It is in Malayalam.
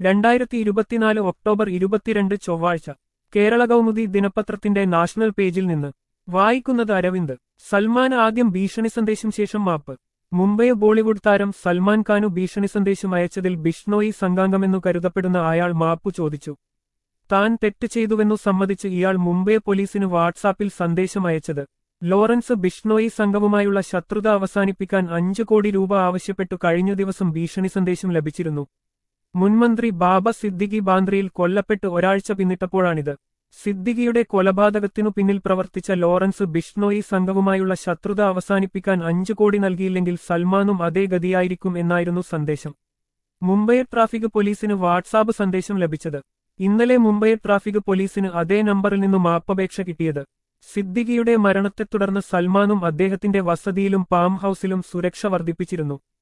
രണ്ടായിരത്തി ഇരുപത്തിനാല് ഒക്ടോബർ ഇരുപത്തിരണ്ട് ചൊവ്വാഴ്ച കേരള കൗമുദി ദിനപത്രത്തിന്റെ നാഷണൽ പേജിൽ നിന്ന് വായിക്കുന്നത് അരവിന്ദ് സൽമാൻ ആദ്യം ഭീഷണി സന്ദേശം ശേഷം മാപ്പ് മുംബൈ ബോളിവുഡ് താരം സൽമാൻ ഖാനു ഭീഷണി സന്ദേശം അയച്ചതിൽ ബിഷ്ണോയി സംഘാംഗമെന്നു കരുതപ്പെടുന്ന അയാൾ മാപ്പു ചോദിച്ചു താൻ തെറ്റ് ചെയ്തുവെന്നു സമ്മതിച്ച് ഇയാൾ മുംബൈ പോലീസിന് വാട്സാപ്പിൽ സന്ദേശം അയച്ചത് ലോറൻസ് ബിഷ്ണോയി സംഘവുമായുള്ള ശത്രുത അവസാനിപ്പിക്കാൻ അഞ്ചു കോടി രൂപ ആവശ്യപ്പെട്ടു കഴിഞ്ഞ ദിവസം ഭീഷണി സന്ദേശം ലഭിച്ചിരുന്നു മുൻമന്ത്രി ബാബ സിദ്ദിഖി ബാന്ദ്രയിൽ കൊല്ലപ്പെട്ട് ഒരാഴ്ച പിന്നിട്ടപ്പോഴാണിത് സിദ്ദിഖിയുടെ കൊലപാതകത്തിനു പിന്നിൽ പ്രവർത്തിച്ച ലോറൻസ് ബിഷ്ണോയി സംഘവുമായുള്ള ശത്രുത അവസാനിപ്പിക്കാൻ അഞ്ചു കോടി നൽകിയില്ലെങ്കിൽ സൽമാനും അതേ ഗതിയായിരിക്കും എന്നായിരുന്നു സന്ദേശം മുംബൈ ട്രാഫിക് പോലീസിന് വാട്സാപ്പ് സന്ദേശം ലഭിച്ചത് ഇന്നലെ മുംബൈ ട്രാഫിക് പോലീസിന് അതേ നമ്പറിൽ നിന്നു മാപ്പപേക്ഷ കിട്ടിയത് സിദ്ദിഖിയുടെ മരണത്തെ തുടർന്ന് സൽമാനും അദ്ദേഹത്തിന്റെ വസതിയിലും പാം ഹൌസിലും സുരക്ഷ വർദ്ധിപ്പിച്ചിരുന്നു